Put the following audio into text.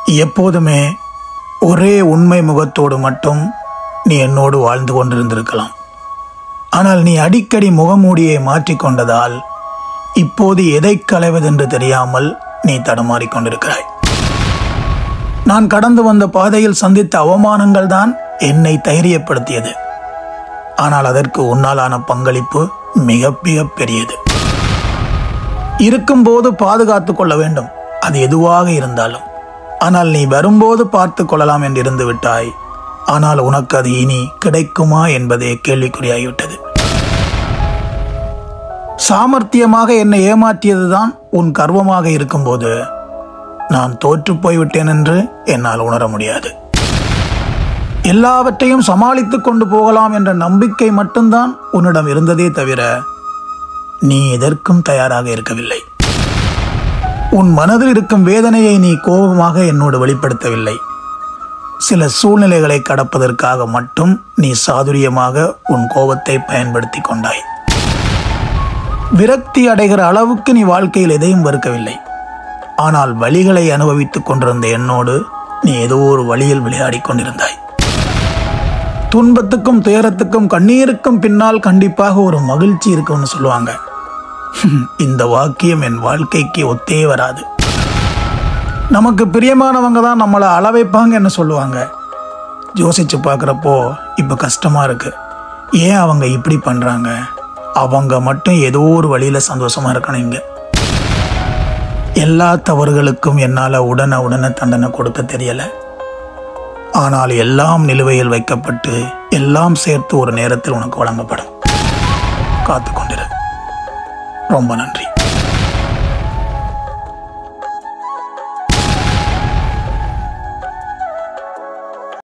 எப்போதுமே ஒரே உண்மை முகத்தோடு மட்டும் நீ என்னோடு வாழ்ந்து கொண்டிருந்திருக்கலாம் ஆனால் நீ அடிக்கடி முகமூடியை மாற்றிக்கொண்டதால் இப்போது எதை களைவதென்று தெரியாமல் நீ தடுமாறிக் கொண்டிருக்கிறாய் நான் கடந்து வந்த பாதையில் சந்தித்த அவமானங்கள் தான் என்னை தைரியப்படுத்தியது ஆனால் அதற்கு உன்னாலான பங்களிப்பு மிக மிக பெரியது இருக்கும்போது பாதுகாத்துக் கொள்ள வேண்டும் அது எதுவாக இருந்தாலும் ஆனால் நீ வரும்போது பார்த்து கொள்ளலாம் என்று இருந்து விட்டாய் ஆனால் உனக்கு அது இனி கிடைக்குமா என்பதே கேள்விக்குறியாகிவிட்டது சாமர்த்தியமாக என்னை ஏமாற்றியதுதான் உன் கர்வமாக இருக்கும்போது நான் தோற்று போய்விட்டேன் என்று என்னால் உணர முடியாது எல்லாவற்றையும் சமாளித்துக் கொண்டு போகலாம் என்ற நம்பிக்கை மட்டும்தான் உன்னிடம் இருந்ததே தவிர நீ எதற்கும் தயாராக இருக்கவில்லை உன் மனதில் இருக்கும் வேதனையை நீ கோபமாக என்னோடு வெளிப்படுத்தவில்லை சில சூழ்நிலைகளை கடப்பதற்காக மட்டும் நீ சாதுரியமாக உன் கோபத்தை பயன்படுத்தி கொண்டாய் விரக்தி அடைகிற அளவுக்கு நீ வாழ்க்கையில் எதையும் வெறுக்கவில்லை ஆனால் வழிகளை அனுபவித்துக் கொண்டிருந்த என்னோடு நீ ஏதோ ஒரு வழியில் விளையாடிக் கொண்டிருந்தாய் துன்பத்துக்கும் துயரத்துக்கும் கண்ணீருக்கும் பின்னால் கண்டிப்பாக ஒரு மகிழ்ச்சி இருக்கும்னு சொல்லுவாங்க இந்த வாக்கியம் என் வாழ்க்கைக்கு ஒத்தே வராது நமக்கு பிரியமானவங்க தான் நம்மளை அளவைப்பாங்கன்னு சொல்லுவாங்க யோசிச்சு பார்க்குறப்போ இப்போ கஷ்டமாக இருக்கு ஏன் அவங்க இப்படி பண்ணுறாங்க அவங்க மட்டும் ஏதோ ஒரு வழியில் சந்தோஷமாக இருக்கணும் இங்கே எல்லா தவறுகளுக்கும் என்னால் உடனே உடனே தண்டனை கொடுக்க தெரியலை ஆனால் எல்லாம் நிலுவையில் வைக்கப்பட்டு எல்லாம் சேர்த்து ஒரு நேரத்தில் உனக்கு வழங்கப்படும் காத்து கொண்டிரு ரொம்ப நன்றி